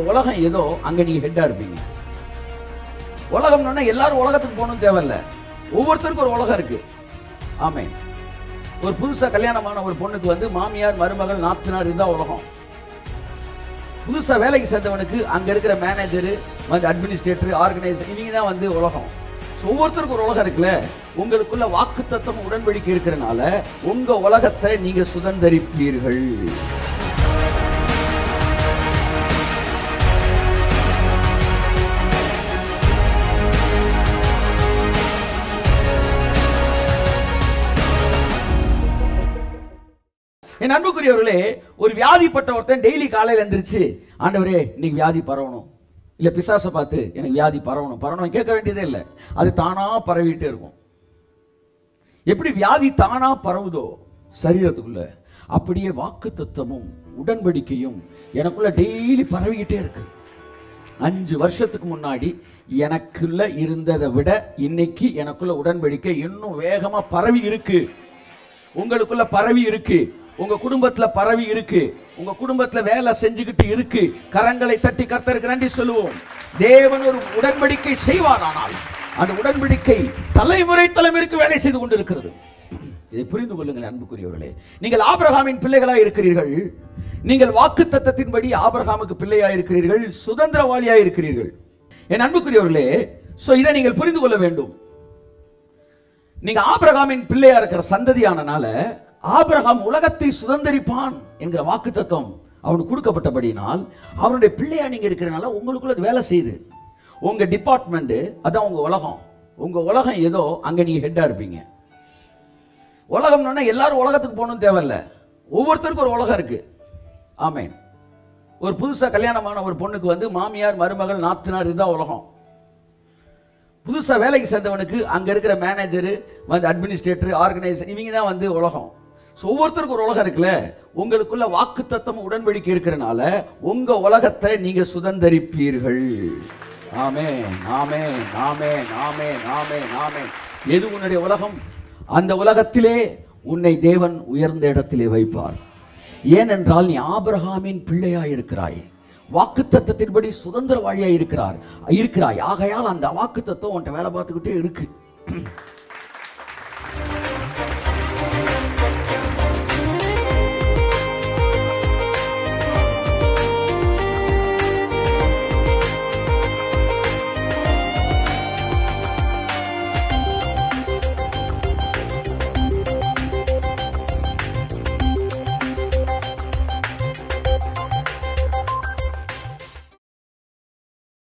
உலகம் ஏதோ அங்க நீங்க ஹெட்டா இருப்பீங்க உலகம்னா எல்லாரும் உலகத்துக்கு போகணும் தேவையில்ல ஒவ்வொருத்தருக்கும் ஒரு உலகம் இருக்கு ஆமே ஒரு புதுசா கல்யாணமான ஒரு பொண்ணுக்கு வந்து மாமியார் மருமகள் நாத்தனார் இருந்தா உலகம் புதுசா வேலைக்கு சேர்ந்தவனுக்கு அங்க இருக்கிற மேனேஜர் வந்து அட்மினிஸ்ட்ரேட்டர் ஆர்கனைசர் இவங்க தான் வந்து உலகம் So, ஒவ்வொருத்தருக்கும் ஒரு உலகம் இருக்குல்ல உங்களுக்குள்ள வாக்கு தத்துவம் உடன்படிக்கை இருக்கிறனால உங்க உலகத்தை நீங்க சுதந்தரிப்பீர்கள் என் அன்புக்குரியவர்களே ஒரு வியாதிப்பட்ட ஒருத்தன் டெய்லி காலையில எந்திரிச்சு ஆண்டவரே இன்னைக்கு வியாதி பரவணும் இல்ல பிசாசை பார்த்து எனக்கு வியாதி பரவணும் பரவணும் கேட்க வேண்டியதே இல்லை அது தானா பரவிட்டே இருக்கும் எப்படி வியாதி தானா பரவுதோ சரீரத்துக்குள்ள அப்படியே வாக்கு தத்துவமும் உடன்படிக்கையும் எனக்குள்ள டெய்லி பரவிக்கிட்டே இருக்கு அஞ்சு வருஷத்துக்கு முன்னாடி எனக்குள்ள இருந்ததை விட இன்னைக்கு எனக்குள்ள உடன்படிக்கை இன்னும் வேகமா பரவி இருக்கு உங்களுக்குள்ள பரவி இருக்கு உங்க குடும்பத்துல பரவி இருக்கு உங்க குடும்பத்துல வேலை செஞ்சுக்கிட்டு இருக்கு கரங்களை தட்டி கர்த்தருக்கு நன்றி சொல்லுவோம் தேவன் ஒரு உடன்படிக்கை செய்வானானால் அந்த உடன்படிக்கை தலைமுறை தலைமுறைக்கு வேலை செய்து கொண்டிருக்கிறது இதை புரிந்து கொள்ளுங்கள் அன்புக்குரியவர்களே நீங்கள் ஆபிரகாமின் பிள்ளைகளாய் இருக்கிறீர்கள் நீங்கள் வாக்கு தத்தத்தின்படி ஆபிரகாமுக்கு பிள்ளையாய் இருக்கிறீர்கள் சுதந்திரவாளியாய் இருக்கிறீர்கள் என் அன்புக்குரியவர்களே சோ இதை நீங்கள் புரிந்து கொள்ள வேண்டும் நீங்க ஆபிரகாமின் பிள்ளையா இருக்கிற சந்ததியானனால ஆபிரகாம் உலகத்தை சுதந்தரிப்பான் என்கிற வாக்கு தத்துவம் அவனுக்கு கொடுக்கப்பட்டபடினால் அவனுடைய பிள்ளையா நீங்க இருக்கிறனால உங்களுக்குள்ள அது வேலை செய்யுது உங்க டிபார்ட்மெண்ட் அதான் உங்க உலகம் உங்க உலகம் ஏதோ அங்க நீங்க ஹெட்டா இருப்பீங்க உலகம்னா எல்லாரும் உலகத்துக்கு போகணும் தேவையில்ல ஒவ்வொருத்தருக்கும் ஒரு உலகம் இருக்கு ஆமென் ஒரு புதுசா கல்யாணமான ஒரு பொண்ணுக்கு வந்து மாமியார் மருமகள் நாத்தனார் இதுதான் உலகம் புதுசா வேலைக்கு சேர்ந்தவனுக்கு அங்க இருக்கிற மேனேஜர் வந்து அட்மினிஸ்ட்ரேட்டர் ஆர்கனைசர் இவங்க தான் வந்து உலகம் ஸோ ஒவ்வொருத்தருக்கும் ஒரு உலகம் இருக்குல்ல உங்களுக்குள்ள வாக்கு தத்துவம் உடன்படிக்கை இருக்கிறனால உங்க உலகத்தை நீங்க சுதந்தரிப்பீர்கள் ஆமே ஆமே ஆமே ஆமே ஆமே ஆமே எது உன்னுடைய உலகம் அந்த உலகத்திலே உன்னை தேவன் உயர்ந்த இடத்திலே வைப்பார் ஏனென்றால் நீ ஆபிரகாமின் பிள்ளையாய் இருக்கிறாய் வாக்குத்தத்தத்தின்படி சுதந்திரவாளியாய் இருக்கிறார் இருக்கிறாய் ஆகையால் அந்த வாக்குத்தத்தம் உன்ட்ட வேலை பார்த்துக்கிட்டே இருக்கு